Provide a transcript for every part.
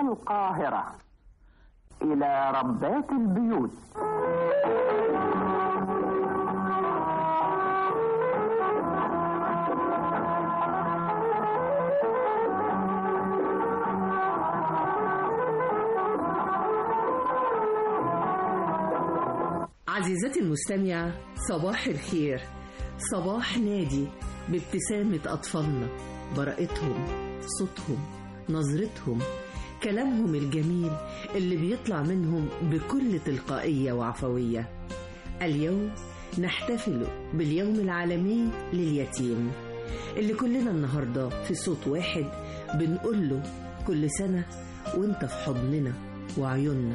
القاهرة إلى ربات البيوت عزيزتي المستمعة صباح الخير صباح نادي بابتسامة أطفالنا براءتهم صوتهم نظرتهم كلامهم الجميل اللي بيطلع منهم بكل تلقائية وعفوية اليوم نحتفل باليوم العالمي لليتيم اللي كلنا النهاردة في صوت واحد بنقول له كل سنة وانت في حضننا وعيوننا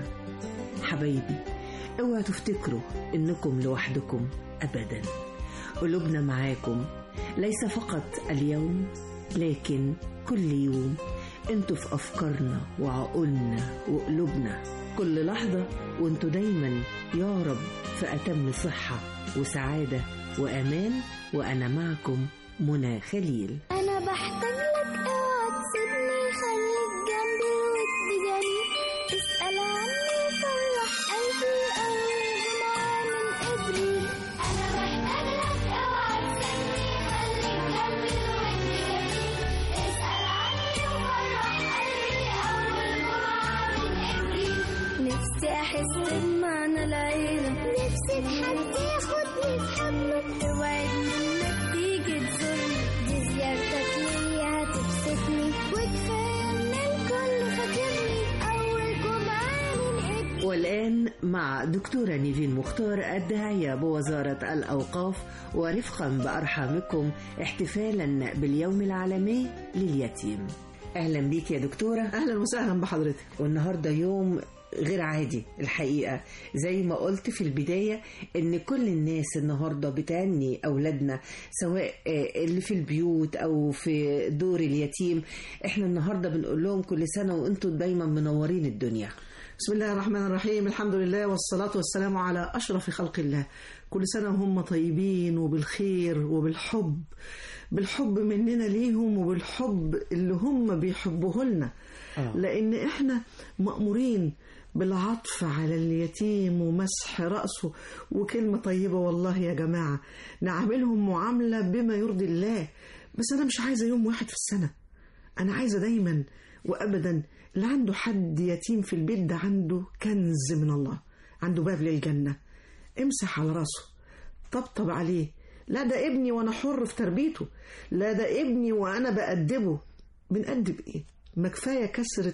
حبايبي اوعوا تفتكروا انكم لوحدكم ابدا قلوبنا معاكم ليس فقط اليوم لكن كل يوم انتوا في افكارنا وعقولنا وقلوبنا كل لحظة وانتوا دايما يا رب في اتم صحة وسعادة وامان وانا معكم منى خليل انا بحتاج لك اوعى تسيبني خليك جنبي وادي جريء اسال عني فرح قلبي اول جمعه من ابريل انا بحتاج لك اوعى تسيبني خليك جنبي وادي جريء اسال عني وفرح قلبي اول جمعه من ابريل نفسي احس بمعنى العيله نفسي تحد ياخدني في حضنك توعدني انك تيجي تزورني دي زيارتك ليا هتبسطني وكفايه ان الكل فاكرني اول جمعه من ابريل والآن مع دكتورة نيفين مختار الداعية بوزارة الأوقاف ورفقا بأرحامكم احتفالا باليوم العالمي لليتيم أهلا بيك يا دكتورة اهلا وسهلا بحضرتك والنهاردة يوم غير عادي الحقيقة زي ما قلت في البداية ان كل الناس النهاردة بتعني اولادنا سواء آه، اللي في البيوت او في دور اليتيم احنا النهاردة بنقول لهم كل سنة وانتم دايما منورين الدنيا بسم الله الرحمن الرحيم الحمد لله والصلاة والسلام على أشرف خلق الله كل سنة وهم طيبين وبالخير وبالحب بالحب مننا ليهم وبالحب اللي هم بيحبوه لنا آه. لأن إحنا مأمورين بالعطف على اليتيم ومسح رأسه وكلمة طيبة والله يا جماعة نعاملهم معاملة بما يرضي الله بس أنا مش عايزة يوم واحد في السنة أنا عايزة دايما وأبدا اللي عنده حد يتيم في البيت ده عنده كنز من الله عنده باب للجنة امسح على راسه طبطب عليه لا ده ابني وأنا حر في تربيته لا ده ابني وأنا بأدبه بنأدب إيه ما كفاية كسرة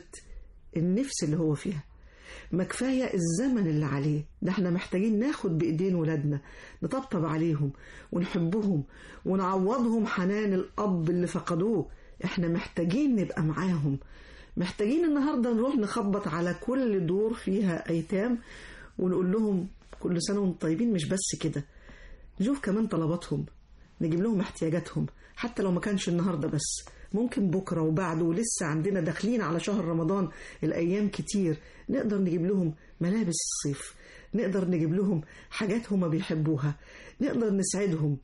النفس اللي هو فيها ما كفاية الزمن اللي عليه ده احنا محتاجين ناخد بإيدين ولادنا نطبطب عليهم ونحبهم ونعوضهم حنان الأب اللي فقدوه احنا محتاجين نبقى معاهم محتاجين النهاردة نروح نخبط على كل دور فيها أيتام ونقول لهم كل سنة وانتم طيبين مش بس كده نشوف كمان طلباتهم نجيب لهم احتياجاتهم حتى لو ما كانش النهارده بس ممكن بكره وبعده ولسه عندنا داخلين على شهر رمضان الايام كتير نقدر نجيب لهم ملابس الصيف نقدر نجيب لهم حاجات هما بيحبوها نقدر نسعدهم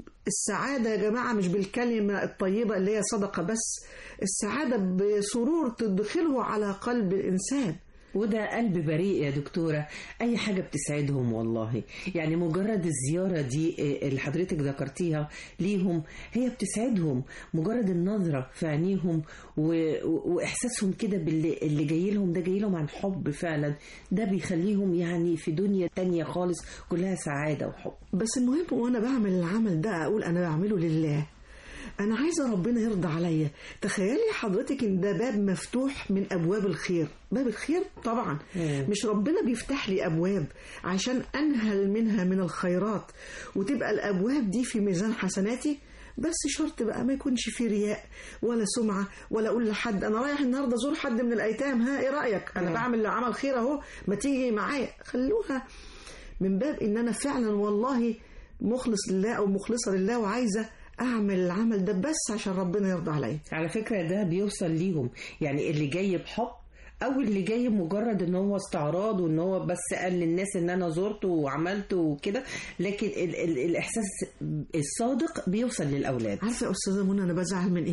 السعادة يا جماعة مش بالكلمة الطيبة اللي هي صدقة بس السعادة بسرور تدخله على قلب الإنسان وده قلب بريء يا دكتورة أي حاجة بتسعدهم والله يعني مجرد الزيارة دي آه، اللي حضرتك ذكرتيها ليهم هي بتسعدهم مجرد النظرة في عينيهم و... و- وإحساسهم كده باللي اللي جاي لهم ده جاي لهم عن حب فعلا ده بيخليهم يعني في دنيا تانية خالص كلها سعادة وحب بس المهم وانا بعمل العمل ده اقول انا بعمله لله انا عايزه ربنا يرضى عليا تخيلي حضرتك ان ده باب مفتوح من ابواب الخير باب الخير طبعا مم. مش ربنا بيفتح لي ابواب عشان انهل منها من الخيرات وتبقى الابواب دي في ميزان حسناتي بس شرط بقى ما يكونش فيه رياء ولا سمعة ولا أقول لحد أنا رايح النهاردة أزور حد من الأيتام ها إيه رأيك أنا مم. بعمل عمل خير أهو ما تيجي معايا خلوها من باب ان انا فعلا والله مخلص لله او مخلصه لله وعايزه اعمل العمل ده بس عشان ربنا يرضى عليا على فكرة ده بيوصل ليهم يعني اللي جاي بحب او اللي جاي مجرد ان هو استعراض وان هو بس قال للناس ان انا زرته وعملت وكده لكن ال ال الاحساس الصادق بيوصل للاولاد عارفه يا استاذه منى انا بزعل من ايه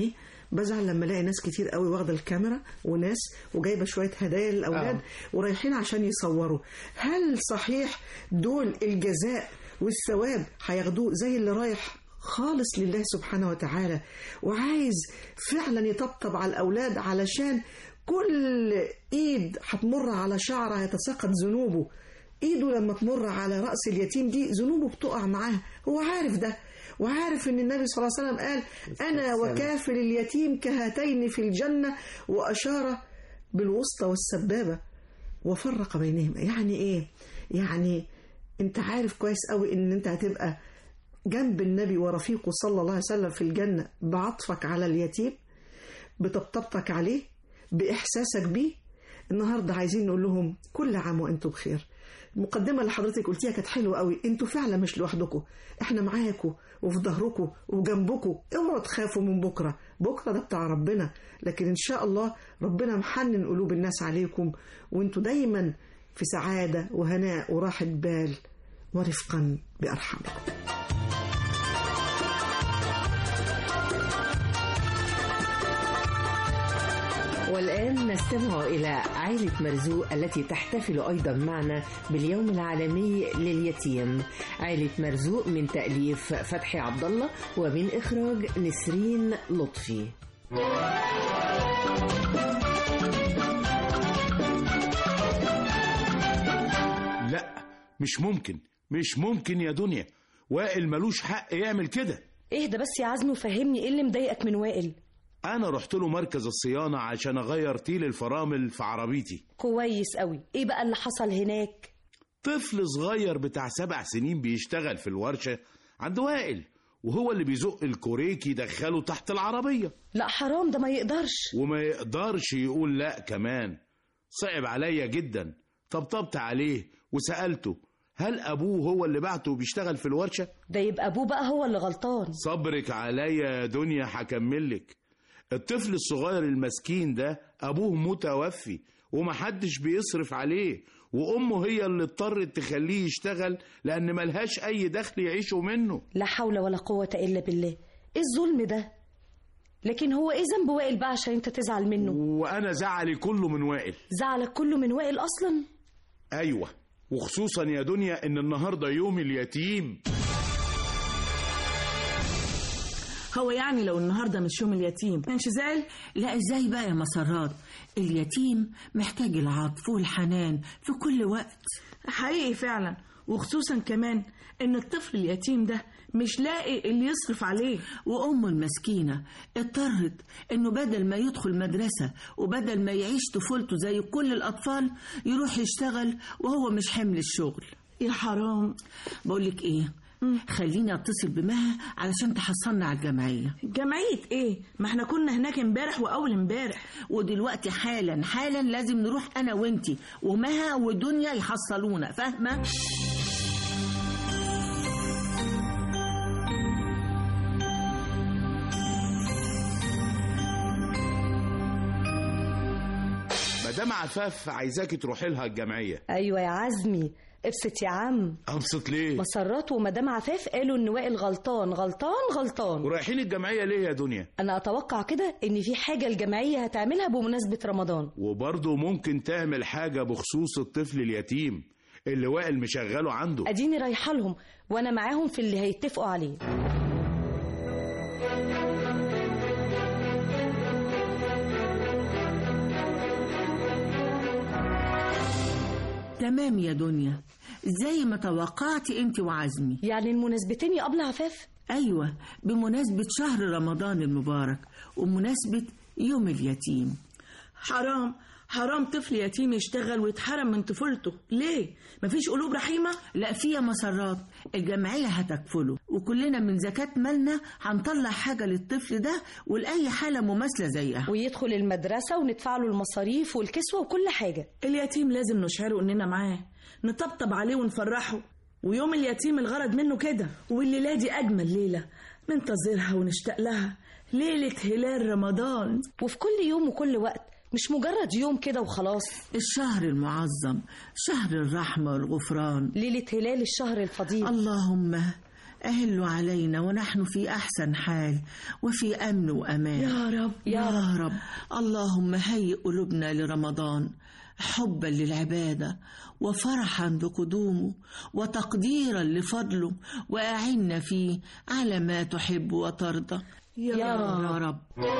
بزعل لما الاقي ناس كتير قوي واخده الكاميرا وناس وجايبه شويه هدايا للاولاد آه. ورايحين عشان يصوروا هل صحيح دول الجزاء والثواب هياخدوه زي اللي رايح خالص لله سبحانه وتعالى وعايز فعلا يطبطب على الاولاد علشان كل ايد هتمر على شعره هيتساقط ذنوبه ايده لما تمر على راس اليتيم دي ذنوبه بتقع معاه هو عارف ده وعارف ان النبي صلى الله عليه وسلم قال انا وكافل اليتيم كهاتين في الجنه واشار بالوسطى والسبابه وفرق بينهما يعني ايه يعني انت عارف كويس قوي ان انت هتبقى جنب النبي ورفيقه صلى الله عليه وسلم في الجنه بعطفك على اليتيم بطبطبتك عليه باحساسك بيه النهارده عايزين نقول لهم كل عام وانتم بخير المقدمه اللي حضرتك قلتيها كانت حلوه قوي انتوا فعلا مش لوحدكم احنا معاكم وفي ظهركم وجنبكم اوعوا تخافوا من بكره بكره ده بتاع ربنا لكن ان شاء الله ربنا محنن قلوب الناس عليكم وانتوا دايما في سعاده وهناء وراحه بال ورفقا بارحامكم والآن نستمع إلى عائلة مرزوق التي تحتفل أيضا معنا باليوم العالمي لليتيم عائلة مرزوق من تأليف فتحي عبد الله ومن إخراج نسرين لطفي لا مش ممكن مش ممكن يا دنيا وائل ملوش حق يعمل كده اهدى بس يا عزمي وفهمني ايه اللي مضايقك من وائل انا رحت له مركز الصيانه عشان اغير تيل الفرامل في عربيتي كويس قوي ايه بقى اللي حصل هناك طفل صغير بتاع سبع سنين بيشتغل في الورشه عند وائل وهو اللي بيزق الكوريك يدخله تحت العربيه لا حرام ده ما يقدرش وما يقدرش يقول لا كمان صعب عليا جدا طبطبت عليه وسألته هل أبوه هو اللي بعته وبيشتغل في الورشة؟ ده يبقى ابوه بقى هو اللي غلطان صبرك عليا يا دنيا هكملك الطفل الصغير المسكين ده أبوه متوفي ومحدش بيصرف عليه وأمه هي اللي اضطرت تخليه يشتغل لأن ملهاش أي دخل يعيشوا منه لا حول ولا قوة الا بالله ايه الظلم ده لكن هو ايه ذنب وائل بقى عشان انت تزعل منه وأنا زعلي كله من وائل زعلك كله من وائل اصلا أيوة وخصوصا يا دنيا إن النهاردة يوم اليتيم هو يعني لو النهارده مش يوم اليتيم كانش زعل لا ازاي بقى يا مسرات اليتيم محتاج العطف والحنان في كل وقت حقيقي فعلا وخصوصا كمان ان الطفل اليتيم ده مش لاقي اللي يصرف عليه وأمه المسكينة اضطرت إنه بدل ما يدخل مدرسة وبدل ما يعيش طفولته زي كل الأطفال يروح يشتغل وهو مش حمل الشغل يا حرام بقولك إيه خليني أتصل بمها علشان تحصلنا على الجمعية جمعية ايه ما احنا كنا هناك امبارح واول امبارح ودلوقتي حالا حالا لازم نروح أنا وإنتي ومها ودنيا يحصلونا فاهمة؟ مدام عفاف عايزاكي تروحي لها الجمعية ايوه يا عزمي ابسط يا عم أبسط ليه؟ مسرات ومدام عفاف قالوا ان وائل غلطان غلطان غلطان ورايحين الجمعية ليه يا دنيا؟ انا اتوقع كده ان في حاجه الجمعيه هتعملها بمناسبه رمضان وبرضه ممكن تعمل حاجة بخصوص الطفل اليتيم اللي وائل مشغله عنده اديني رايحه لهم وانا معاهم في اللي هيتفقوا عليه تمام يا دنيا زي ما توقعتي انت وعزمي يعني المناسبتين يا ابله عفاف ايوه بمناسبه شهر رمضان المبارك ومناسبه يوم اليتيم حرام حرام طفل يتيم يشتغل ويتحرم من طفولته ليه مفيش قلوب رحيمة لا في يا مسرات الجمعيه هتكفله وكلنا من زكاه مالنا هنطلع حاجه للطفل ده ولاي حاله مماثله زيها ويدخل المدرسه وندفع له المصاريف والكسوه وكل حاجه اليتيم لازم نشعره اننا معاه نطبطب عليه ونفرحه ويوم اليتيم الغرض منه كده والليلة دي أجمل ليلة ننتظرها ونشتاق لها ليلة هلال رمضان وفي كل يوم وكل وقت مش مجرد يوم كده وخلاص الشهر المعظم شهر الرحمه والغفران ليله هلال الشهر الفضيل اللهم أهلوا علينا ونحن في أحسن حال وفي أمن وأمان يا رب يا رب اللهم هيئ قلوبنا لرمضان حبا للعبادة وفرحا بقدومه وتقديرا لفضله وأعنا فيه على ما تحب وترضى يا, يا رب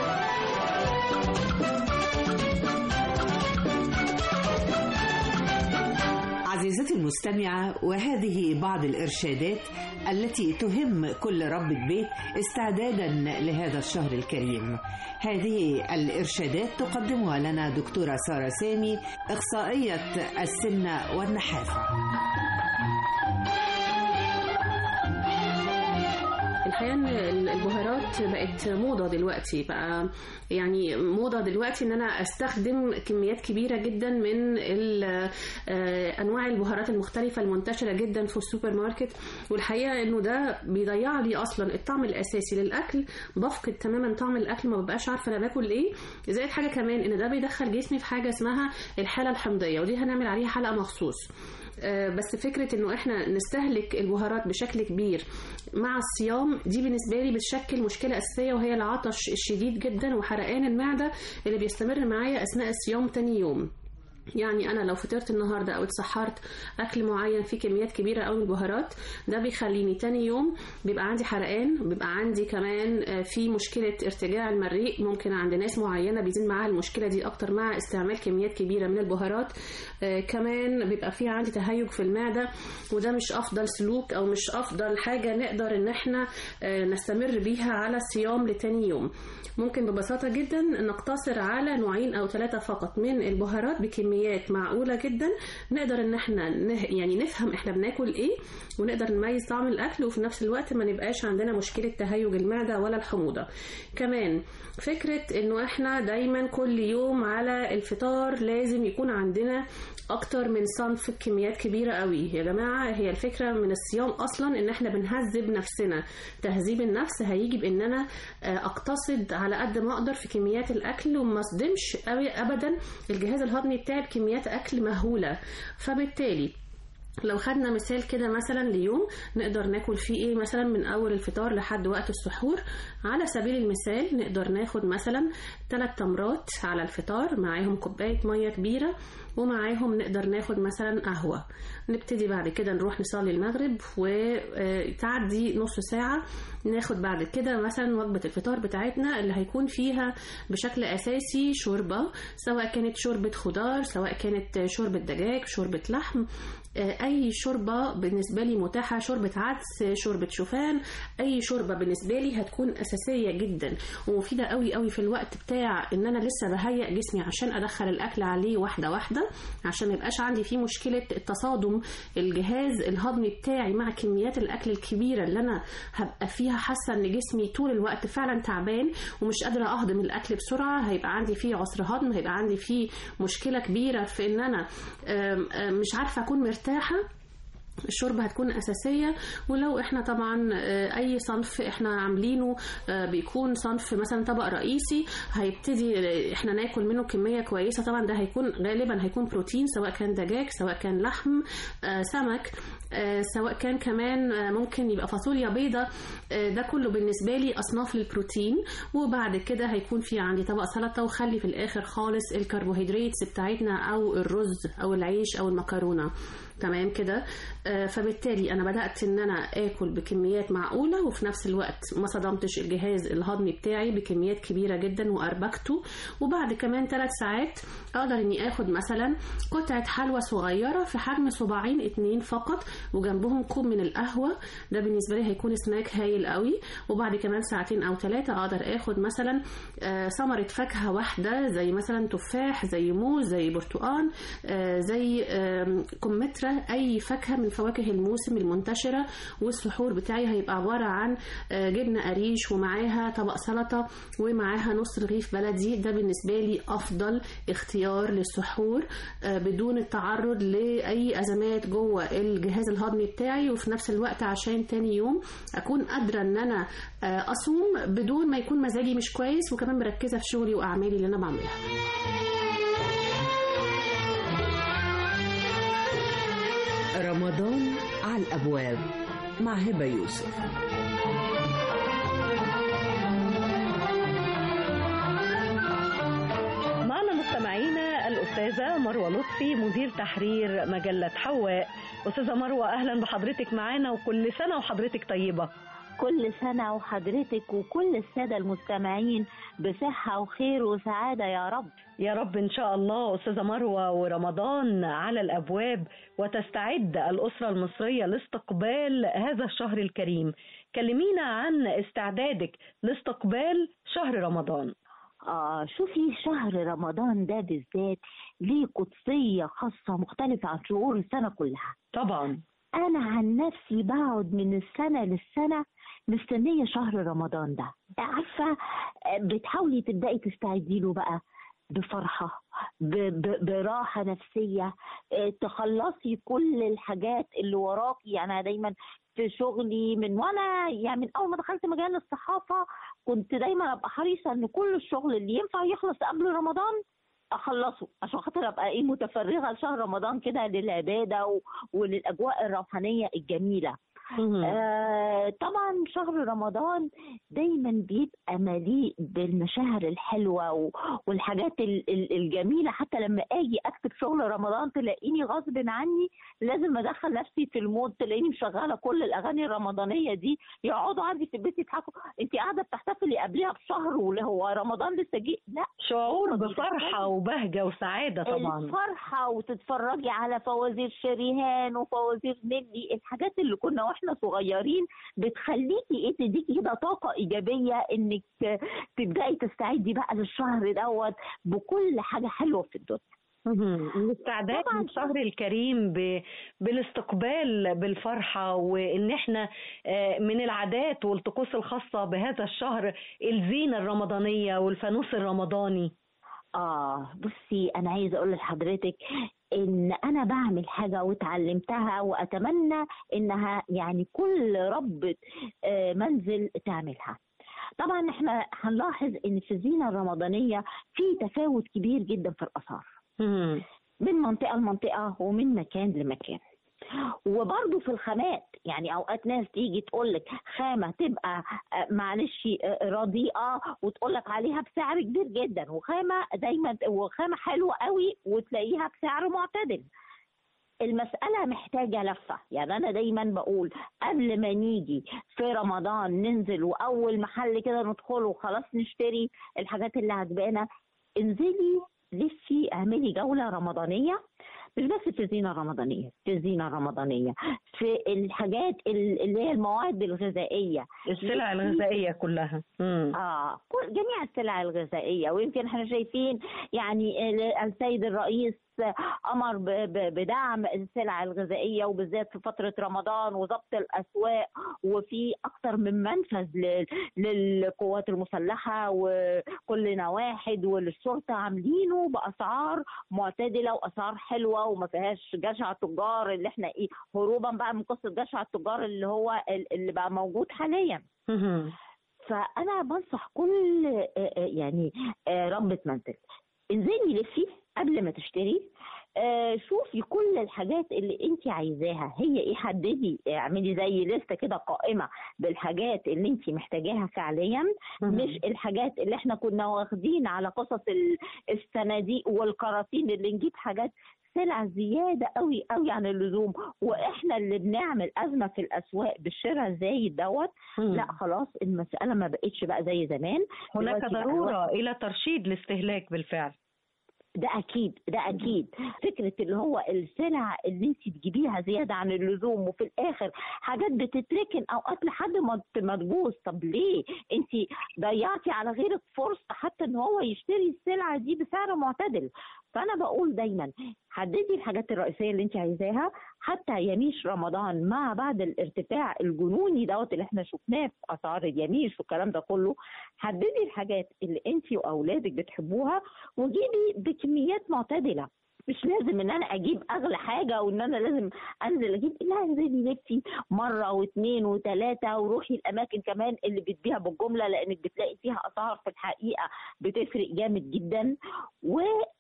عزيزتي المستمعة وهذه بعض الإرشادات التي تهم كل ربة بيت استعدادا لهذا الشهر الكريم هذه الإرشادات تقدمها لنا دكتورة سارة سامي إخصائية السمنة والنحافة الحقيقه ان البهارات بقت موضه دلوقتي بقى يعني موضه دلوقتي ان انا استخدم كميات كبيره جدا من ال- آه، انواع البهارات المختلفه المنتشره جدا في السوبر ماركت والحقيقه انه ده بيضيع لي اصلا الطعم الاساسي للاكل بفقد تماما طعم الاكل ما ببقاش عارفه انا باكل ايه زائد حاجه كمان ان ده بيدخل جسمي في حاجه اسمها الحاله الحمضيه ودي هنعمل عليها حلقه مخصوص آه، بس فكرة انه احنا نستهلك البهارات بشكل كبير مع الصيام دي بالنسبة لي بتشكل مشكلة أساسية وهي العطش الشديد جدا وحرقان المعدة اللي بيستمر معايا أثناء الصيام تاني يوم يعني انا لو فطرت النهارده او اتسحرت اكل معين فيه كميات كبيره قوي من البهارات ده بيخليني تاني يوم بيبقى عندي حرقان بيبقى عندي كمان آه، في مشكله ارتجاع المريء ممكن عند ناس معينه بيزيد معاها المشكله دي اكتر مع استعمال كميات كبيره من البهارات آه، كمان بيبقى في عندي تهيج في المعده وده مش افضل سلوك او مش افضل حاجه نقدر ان احنا آه، نستمر بيها على الصيام لتاني يوم ممكن ببساطة جدا نقتصر على نوعين أو ثلاثة فقط من البهارات بكميات معقولة جدا نقدر إن احنا نه يعني نفهم احنا بناكل إيه ونقدر نميز طعم الأكل وفي نفس الوقت ما نبقاش عندنا مشكلة تهيج المعدة ولا الحموضة كمان فكرة إنه احنا دايما كل يوم على الفطار لازم يكون عندنا اكتر من صنف كميات كبيره قوي يا جماعه هي الفكره من الصيام اصلا ان احنا بنهذب نفسنا تهذيب النفس هيجي بان انا آه، اقتصد على قد ما اقدر في كميات الاكل وما اصدمش قوي ابدا الجهاز الهضمي بتاعي بكميات اكل مهوله فبالتالي لو خدنا مثال كده مثلا ليوم نقدر ناكل فيه ايه مثلا من اول الفطار لحد وقت السحور على سبيل المثال نقدر ناخد مثلا ثلاث تمرات على الفطار معاهم كوبايه ميه كبيره ومعاهم نقدر ناخد مثلا قهوه نبتدي بعد كده نروح نصلي المغرب وتعدي نص ساعه ناخد بعد كده مثلا وجبه الفطار بتاعتنا اللي هيكون فيها بشكل اساسي شوربه سواء كانت شوربه خضار سواء كانت شوربه دجاج شوربه لحم اي شوربه بالنسبه لي متاحه شوربه عدس شوربه شوفان اي شوربه بالنسبه لي هتكون اساسيه جدا ومفيده قوي قوي في الوقت بتاع ان انا لسه بهيئ جسمي عشان ادخل الاكل عليه واحده واحده عشان ما يبقاش عندي فيه مشكله التصادم الجهاز الهضمي بتاعي مع كميات الاكل الكبيره اللي انا هبقى فيها حاسه ان جسمي طول الوقت فعلا تعبان ومش قادره اهضم الاكل بسرعه هيبقى عندي فيه عسر هضم هيبقى عندي فيه مشكله كبيره في ان انا آم، آم، مش عارفه اكون مرتاحه الشوربه هتكون اساسيه ولو احنا طبعا آه، اي صنف احنا عاملينه آه، بيكون صنف مثلا طبق رئيسي هيبتدي آه، احنا ناكل منه كميه كويسه طبعا ده هيكون غالبا هيكون بروتين سواء كان دجاج سواء كان لحم آه، سمك آه، سواء كان كمان آه، ممكن يبقى فاصوليا بيضة آه، ده كله بالنسبة لي أصناف للبروتين وبعد كده هيكون في عندي طبق سلطة وخلي في الآخر خالص الكربوهيدرات بتاعتنا أو الرز أو العيش أو المكرونة تمام كده آه، فبالتالي انا بدات ان انا اكل بكميات معقوله وفي نفس الوقت ما صدمتش الجهاز الهضمي بتاعي بكميات كبيره جدا واربكته وبعد كمان ثلاث ساعات اقدر اني اخد مثلا قطعه حلوى صغيره في حجم صباعين اتنين فقط وجنبهم كوب من القهوه ده بالنسبه لي هيكون سناك هايل قوي وبعد كمان ساعتين او ثلاثه اقدر اخد مثلا آه، ثمره فاكهه واحده زي مثلا تفاح زي موز زي برتقال آه، زي آم، كمثرى اي فاكهه من فواكه الموسم المنتشره والسحور بتاعي هيبقى عباره عن آه، جبنه قريش ومعاها طبق سلطه ومعاها نص رغيف بلدي ده بالنسبه لي افضل اختيار للسحور آه، بدون التعرض لاي ازمات جوه الجهاز الهضمي بتاعي وفي نفس الوقت عشان تاني يوم اكون قادره ان انا آه، اصوم بدون ما يكون مزاجي مش كويس وكمان مركزه في شغلي واعمالي اللي انا بعملها رمضان على الأبواب مع هبة يوسف معنا مستمعينا الأستاذة مروة لطفي مدير تحرير مجلة حواء أستاذة مروة أهلا بحضرتك معانا وكل سنة وحضرتك طيبة كل سنة وحضرتك وكل السادة المستمعين بصحة وخير وسعادة يا رب يا رب إن شاء الله أستاذة مروة ورمضان على الأبواب وتستعد الأسرة المصرية لاستقبال هذا الشهر الكريم كلمينا عن استعدادك لاستقبال شهر رمضان آه شوفي شهر رمضان ده بالذات ليه قدسية خاصة مختلفة عن شهور السنة كلها طبعا أنا عن نفسي بقعد من السنة للسنة مستنية شهر رمضان ده عارفة آه، بتحاولي تبدأي تستعدي له بقى بفرحة ب- ب- براحة نفسية آه، تخلصي كل الحاجات اللي وراكي يعني أنا دايما في شغلي من وانا يعني من اول ما دخلت مجال الصحافه كنت دايما ابقى حريصه ان كل الشغل اللي ينفع يخلص قبل رمضان اخلصه عشان خاطر ابقى ايه متفرغه لشهر رمضان كده للعباده و... وللاجواء الروحانيه الجميله آه طبعا شهر رمضان دايما بيبقى مليء بالمشاعر الحلوه و... والحاجات ال... ال- الجميله حتى لما اجي اكتب شغل رمضان تلاقيني غصب عني لازم ادخل نفسي في المود تلاقيني مشغله كل الاغاني الرمضانيه دي يقعدوا عندي في البيت يضحكوا انت قاعده بتحتفلي قبلها بشهر واللي هو رمضان لسه جه لا شعور بفرحة وبهجة وسعادة طبعا الفرحة وتتفرجي على فوازير شريهان وفوازير نيلي الحاجات اللي كنا واحنا صغيرين بتخليكي ايه تديكي كده طاقة إيجابية إنك تبدأي تستعدي بقى للشهر دوت بكل حاجة حلوة في الدنيا مهم. الاستعداد للشهر الكريم ب... بالاستقبال بالفرحة وإن احنا آه، من العادات والطقوس الخاصة بهذا الشهر الزينة الرمضانية والفانوس الرمضاني اه بصي انا عايزه اقول لحضرتك ان انا بعمل حاجه واتعلمتها واتمنى انها يعني كل ربة آه، منزل تعملها طبعا احنا هنلاحظ ان في الزينه الرمضانيه في تفاوت كبير جدا في الاسعار من منطقه لمنطقه ومن مكان لمكان وبرضه في الخامات يعني اوقات ناس تيجي تقول لك خامه تبقى آه، معلش آه، رديئه وتقول لك عليها بسعر كبير جدا وخامه دايما وخامه حلوه قوي وتلاقيها بسعر معتدل المسألة محتاجة لفة يعني أنا دايما بقول قبل ما نيجي في رمضان ننزل وأول محل كده ندخله وخلاص نشتري الحاجات اللي عجبانا انزلي لفي اعملي جولة رمضانية مش بس في الزينة الرمضانية في الزينة الرمضانية في الحاجات ال- اللي هي المواد الغذائية السلع الغذائية كلها مم. اه كل جميع السلع الغذائيه ويمكن احنا شايفين يعني ال- السيد الرئيس امر ب- ب- بدعم السلع الغذائيه وبالذات في فتره رمضان وضبط الاسواق وفي اكثر من منفذ لل- للقوات المسلحه وكلنا واحد وللشرطه عاملينه باسعار معتدله واسعار حلوه وما فيهاش جشع تجار اللي احنا ايه هروبا بقى من قصه جشع التجار اللي هو ال- اللي بقى موجود حاليا مهم. فانا بنصح كل آه، آه، يعني آه، ربة منزل انزلي لفي قبل ما تشتري آه، شوفي كل الحاجات اللي انت عايزاها هي ايه حددي اعملي زي لسته كده قائمه بالحاجات اللي انت محتاجاها فعليا مش الحاجات اللي احنا كنا واخدين على قصص ال- الصناديق والكراتين اللي نجيب حاجات سلع زياده قوي قوي عن اللزوم واحنا اللي بنعمل ازمه في الاسواق بالشراء الزايد دوت لا خلاص المساله ما بقتش بقى زي زمان هناك دلوقتي بقى ضرورة الوقت- إلى ترشيد الاستهلاك بالفعل ده اكيد ده اكيد فكره اللي هو السلع اللي انت تجيبيها زياده عن اللزوم وفي الاخر حاجات بتتركن اوقات لحد ما ت- ما تبوظ طب ليه انت ضيعتي على غيرك فرصه حتى ان هو يشتري السلعه دي بسعر معتدل فانا بقول دايما حددي الحاجات الرئيسيه اللي انت عايزاها حتى يميش رمضان مع بعد الارتفاع الجنوني دوت اللي احنا شفناه في اسعار اليميش والكلام ده كله حددي الحاجات اللي انت واولادك بتحبوها وجيبي بكميات معتدله مش لازم ان انا اجيب اغلى حاجه وان انا لازم انزل اجيب لا انزلي لفي مره واثنين وثلاثه وروحي الاماكن كمان اللي بتبيع بالجمله لانك بتلاقي فيها اسعار في الحقيقه بتفرق جامد جدا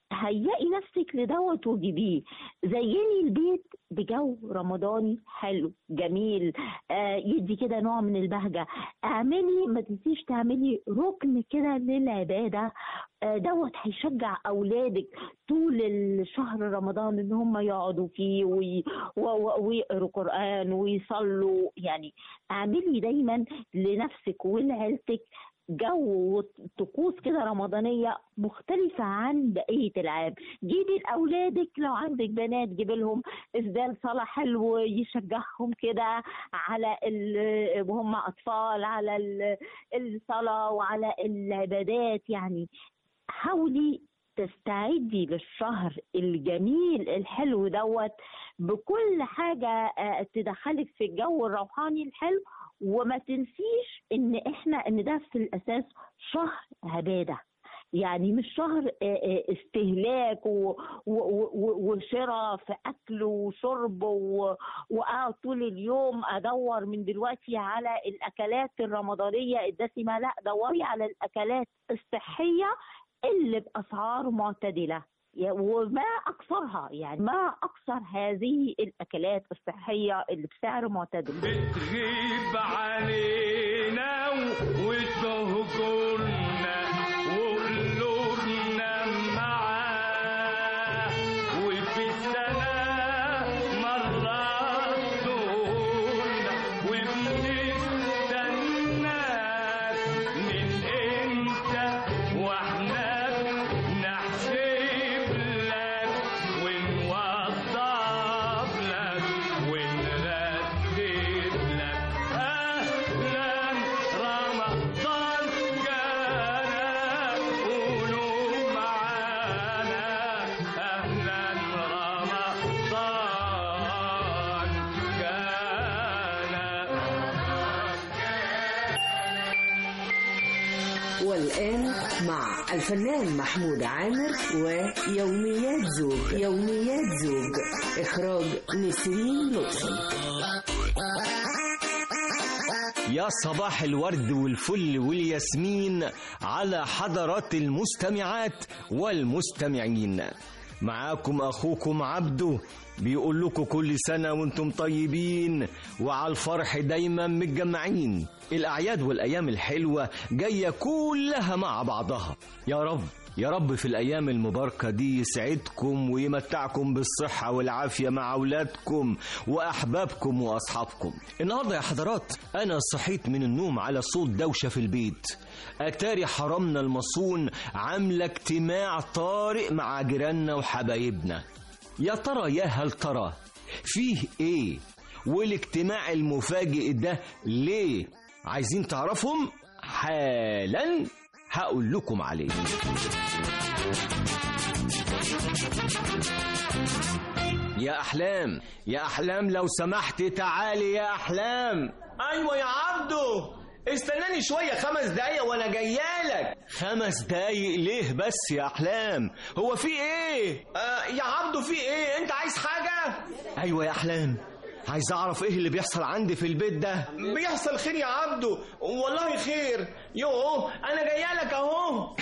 هيئي نفسك لدوت وجيبيه زيني البيت بجو رمضاني حلو جميل آه يدي كده نوع من البهجة اعملي ما تنسيش تعملي ركن كده للعبادة آه دوت هيشجع اولادك طول الشهر رمضان ان هم يقعدوا فيه وي- و- و- ويقروا قرآن ويصلوا يعني اعملي دايما لنفسك ولعيلتك جو وطقوس كده رمضانية مختلفة عن بقية العام جيبي لأولادك لو عندك بنات جيبي لهم إسدال صلاة حلو يشجعهم كده على ال- وهم أطفال على ال- الصلاة وعلى العبادات يعني حاولي تستعدي للشهر الجميل الحلو دوت بكل حاجة آه، تدخلك في الجو الروحاني الحلو وما تنسيش ان احنا ان ده في الاساس شهر عباده يعني مش شهر آه، آه، استهلاك و- و- و- وشراء في اكل وشرب و- واقعد طول اليوم ادور من دلوقتي على الاكلات الرمضانيه الدسمه لا دوري على الاكلات الصحيه اللي باسعار معتدله يا- وما اكثرها يعني ما اكثر هذه الاكلات الصحيه اللي بسعر معتدل بتغيب علينا وتهجرنا وقلوبنا معاه وفي السنة مرات تقولنا وبنستناك من امتى واحنا نحسب لك ونوضب لك ونرتب لك اهلا رمضان جانا قولوا معانا اهلا رمضان والآن مع الفنان محمود عامر ويوميات زوج يوميات زوج إخراج نسرين لطفي يا صباح الورد والفل والياسمين على حضرات المستمعات والمستمعين معاكم أخوكم عبده بيقول لكم كل سنة وانتم طيبين وعلى الفرح دايما متجمعين الأعياد والأيام الحلوة جاية كلها مع بعضها يا رب يا رب في الأيام المباركة دي يسعدكم ويمتعكم بالصحة والعافية مع أولادكم وأحبابكم وأصحابكم النهاردة يا حضرات أنا صحيت من النوم على صوت دوشة في البيت أتاري حرمنا المصون عاملة اجتماع طارئ مع جيراننا وحبايبنا يا ترى يا هل ترى فيه ايه والاجتماع المفاجئ ده ليه عايزين تعرفهم حالا هقول لكم عليه يا احلام يا احلام لو سمحت تعالي يا احلام ايوه يا عبدو استناني شوية خمس دقايق وانا جايالك خمس دقايق ليه بس يا احلام هو في ايه آه يا عبدو في ايه انت عايز حاجة ايوه يا احلام عايز اعرف ايه اللي بيحصل عندي في البيت ده بيحصل خير يا عبدو والله خير يوه انا جايالك اهو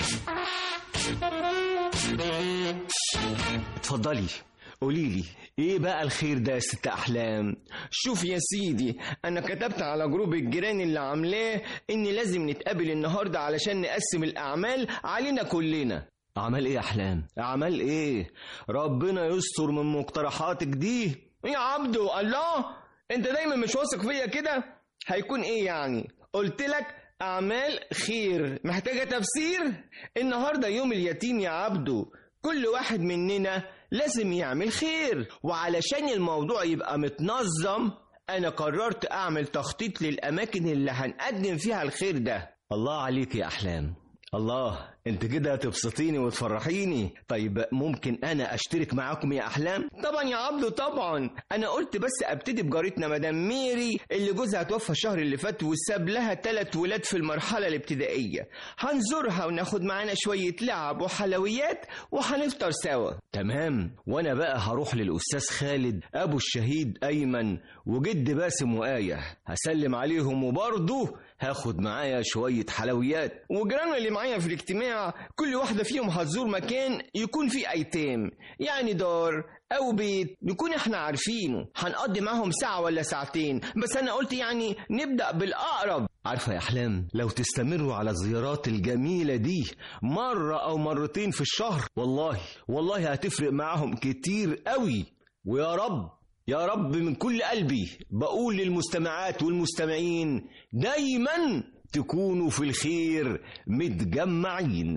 اتفضلي قولي لي ايه بقى الخير ده يا ست احلام شوف يا سيدي انا كتبت على جروب الجيران اللي عاملاه ان لازم نتقابل النهارده علشان نقسم الاعمال علينا كلنا اعمال ايه يا احلام اعمال ايه ربنا يستر من مقترحاتك دي يا عبدو الله انت دايما مش واثق فيا كده هيكون ايه يعني قلت لك اعمال خير محتاجه تفسير النهارده يوم اليتيم يا عبدو كل واحد مننا لازم يعمل خير وعلشان الموضوع يبقى متنظم انا قررت اعمل تخطيط للاماكن اللي هنقدم فيها الخير ده الله عليك يا احلام الله انت كده هتبسطيني وتفرحيني طيب ممكن انا اشترك معاكم يا احلام طبعا يا عبدو طبعا انا قلت بس ابتدي بجارتنا مدام ميري اللي جوزها توفى الشهر اللي فات وساب لها ثلاث ولاد في المرحله الابتدائيه هنزورها وناخد معانا شويه لعب وحلويات وهنفطر سوا تمام وانا بقى هروح للاستاذ خالد ابو الشهيد ايمن وجد باسم وايه هسلم عليهم وبرضه هاخد معايا شويه حلويات وجيراننا اللي معايا في الاجتماع جماعة كل واحدة فيهم هتزور مكان يكون فيه أيتام يعني دار أو بيت نكون احنا عارفينه هنقضي معاهم ساعة ولا ساعتين بس أنا قلت يعني نبدأ بالأقرب عارفة يا أحلام لو تستمروا على الزيارات الجميلة دي مرة أو مرتين في الشهر والله والله هتفرق معاهم كتير قوي ويا رب يا رب من كل قلبي بقول للمستمعات والمستمعين دايما تكونوا في الخير متجمعين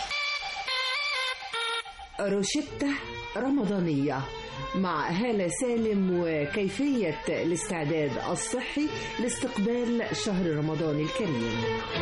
روشتة رمضانية مع هالة سالم وكيفية الاستعداد الصحي لاستقبال شهر رمضان الكريم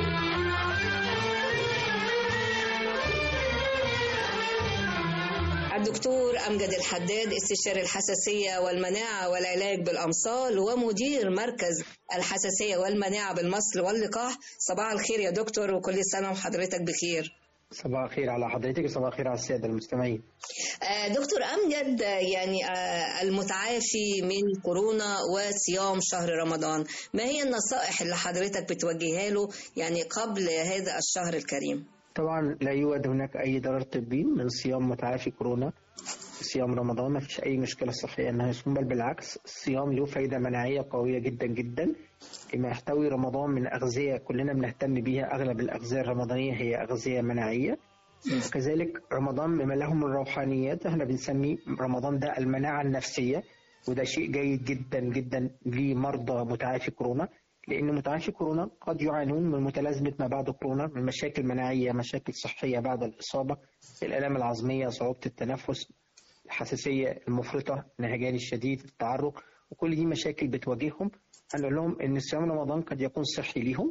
الدكتور أمجد الحداد استشاري الحساسية والمناعة والعلاج بالأمصال ومدير مركز الحساسية والمناعة بالمصل واللقاح صباح الخير يا دكتور وكل سنة وحضرتك بخير صباح الخير على حضرتك وصباح الخير على السادة المستمعين آه، دكتور أمجد آه، يعني آه، المتعافي من كورونا وصيام شهر رمضان ما هي النصائح اللي حضرتك بتوجهها له يعني قبل هذا الشهر الكريم طبعا لا يوجد هناك أي ضرر طبي من صيام متعافي كورونا صيام رمضان ما فيش أي مشكلة صحية أنه يصوم بل بالعكس الصيام له فايدة مناعية قوية جدا جدا لما يحتوي رمضان من أغذية كلنا بنهتم بيها أغلب الأغذية الرمضانية هي أغذية مناعية وكذلك رمضان بما له من روحانيات احنا بنسميه رمضان ده المناعة النفسية وده شيء جيد جدا جدا لمرضى متعافي كورونا لأن متعافي كورونا قد يعانون من متلازمة ما بعد كورونا من مشاكل مناعية مشاكل صحية بعد الإصابة الآلام العظمية صعوبة التنفس الحساسية المفرطة النهجان الشديد التعرق وكل دي مشاكل بتواجههم هنقول لهم إن صيام رمضان قد يكون صحي ليهم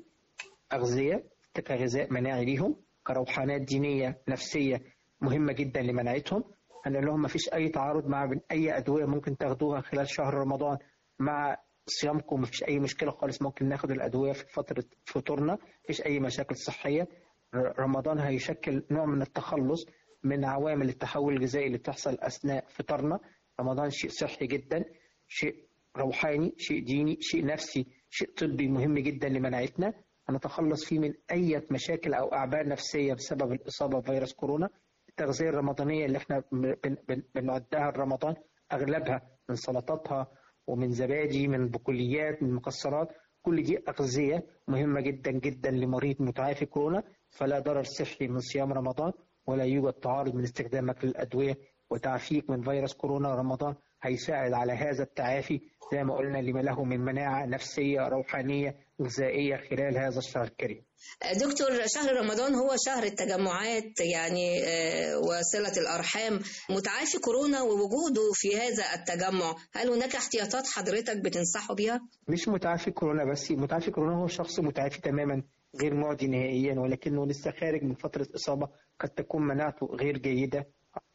أغذية كغذاء مناعي ليهم كروحانات دينية نفسية مهمة جدا لمناعتهم هنقول لهم مفيش أي تعارض مع بين أي أدوية ممكن تاخدوها خلال شهر رمضان مع صيامكم مفيش أي مشكلة خالص ممكن ناخد الأدوية في فترة فطورنا مفيش أي مشاكل صحية ر- رمضان هيشكل نوع من التخلص من عوامل التحول الغذائي اللي بتحصل أثناء فطارنا رمضان شيء صحي جدا شيء روحاني شيء ديني شيء نفسي شيء طبي مهم جدا لمناعتنا هنتخلص فيه من أي مشاكل أو أعباء نفسية بسبب الإصابة بفيروس كورونا التغذية الرمضانية اللي احنا بن- بن- بنعدها رمضان أغلبها من سلطاتها ومن زبادي من بقوليات من مكسرات كل دي أغذية مهمة جدا جدا لمريض متعافي كورونا فلا ضرر صحي من صيام رمضان ولا يوجد تعارض من استخدامك للأدوية وتعافيك من فيروس كورونا رمضان هيساعد على هذا التعافي زي ما قلنا لما له من مناعة نفسية روحانية غذائية خلال هذا الشهر الكريم دكتور شهر رمضان هو شهر التجمعات يعني آه، وصلة الأرحام متعافي كورونا ووجوده في هذا التجمع هل هناك احتياطات حضرتك بتنصحه بيها؟ مش متعافي كورونا بس متعافي كورونا هو شخص متعافي تماما غير معدي نهائيا ولكنه لسه خارج من فترة إصابة قد تكون مناعته غير جيدة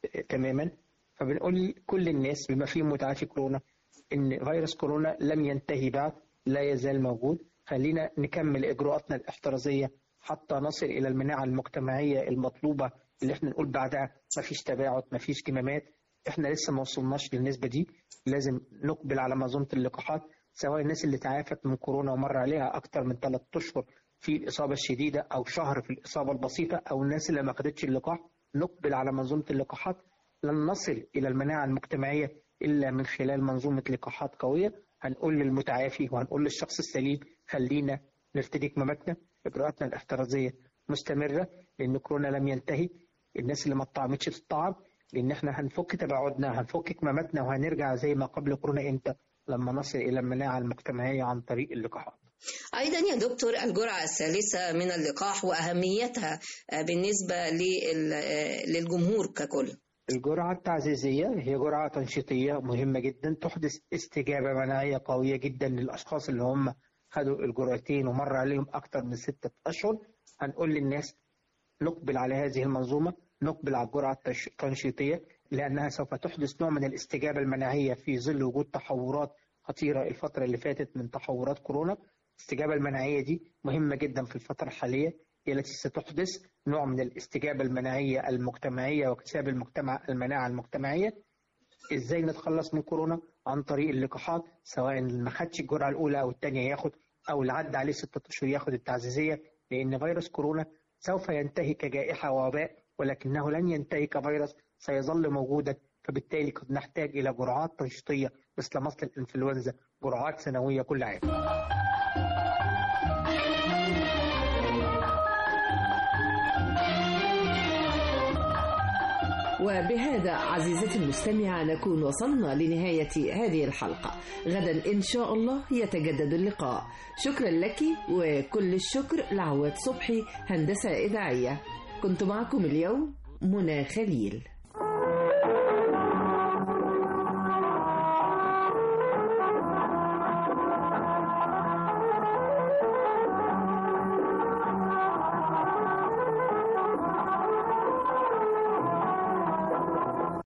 تماما فبنقول كل الناس بما فيهم متعافي كورونا إن فيروس كورونا لم ينتهي بعد لا يزال موجود خلينا نكمل إجراءاتنا الاحترازية حتى نصل إلى المناعة المجتمعية المطلوبة اللي احنا نقول بعدها مفيش تباعد مفيش كمامات احنا لسه ما وصلناش للنسبة دي لازم نقبل على منظومة اللقاحات سواء الناس اللي تعافت من كورونا ومر عليها أكتر من ثلاث أشهر في الإصابة الشديدة أو شهر في الإصابة البسيطة أو الناس اللي ما خدتش اللقاح نقبل على منظومة اللقاحات لن نصل إلى المناعة المجتمعية إلا من خلال منظومة لقاحات قوية هنقول للمتعافي وهنقول للشخص السليم خلينا نرتدي كماماتنا إجراءاتنا الاحترازية مستمرة لأن كورونا لم ينتهي الناس اللي ما اتطعمتش تتطعم لأن احنا هنفك تباعدنا هنفك كماماتنا وهنرجع زي ما قبل كورونا إمتى لما نصل إلى المناعة المجتمعية عن طريق اللقاحات أيضا يا دكتور الجرعة الثالثة من اللقاح وأهميتها آه، بالنسبة لل- آه، للجمهور ككل الجرعة التعزيزية هي جرعة تنشيطية مهمة جدا تحدث استجابة مناعية قوية جدا للأشخاص اللي هم خدوا الجرعتين ومر عليهم أكثر من ستة أشهر هنقول للناس نقبل على هذه المنظومة نقبل على الجرعة التش- التنشيطية لأنها سوف تحدث نوع من الاستجابة المناعية في ظل وجود تحورات خطيرة الفترة اللي فاتت من تحورات كورونا الاستجابة المناعية دي مهمة جدا في الفترة الحالية هي التي ستحدث نوع من الاستجابة المناعية المجتمعية واكتساب المجتمع المناعة المجتمعية ازاي نتخلص من كورونا عن طريق اللقاحات سواء اللي ما خدش الجرعة الأولى أو الثانية ياخد أو اللي عدى عليه ستة أشهر ياخد التعزيزية لأن فيروس كورونا سوف ينتهي كجائحة ووباء ولكنه لن ينتهي كفيروس سيظل موجودا فبالتالي قد نحتاج إلى جرعات تشطية مثل مصل الإنفلونزا جرعات سنوية كل عام وبهذا عزيزتي المستمعة نكون وصلنا لنهاية هذه الحلقة غدا إن شاء الله يتجدد اللقاء شكرا لك وكل الشكر لعواد صبحي هندسة إذاعية كنت معكم اليوم منى خليل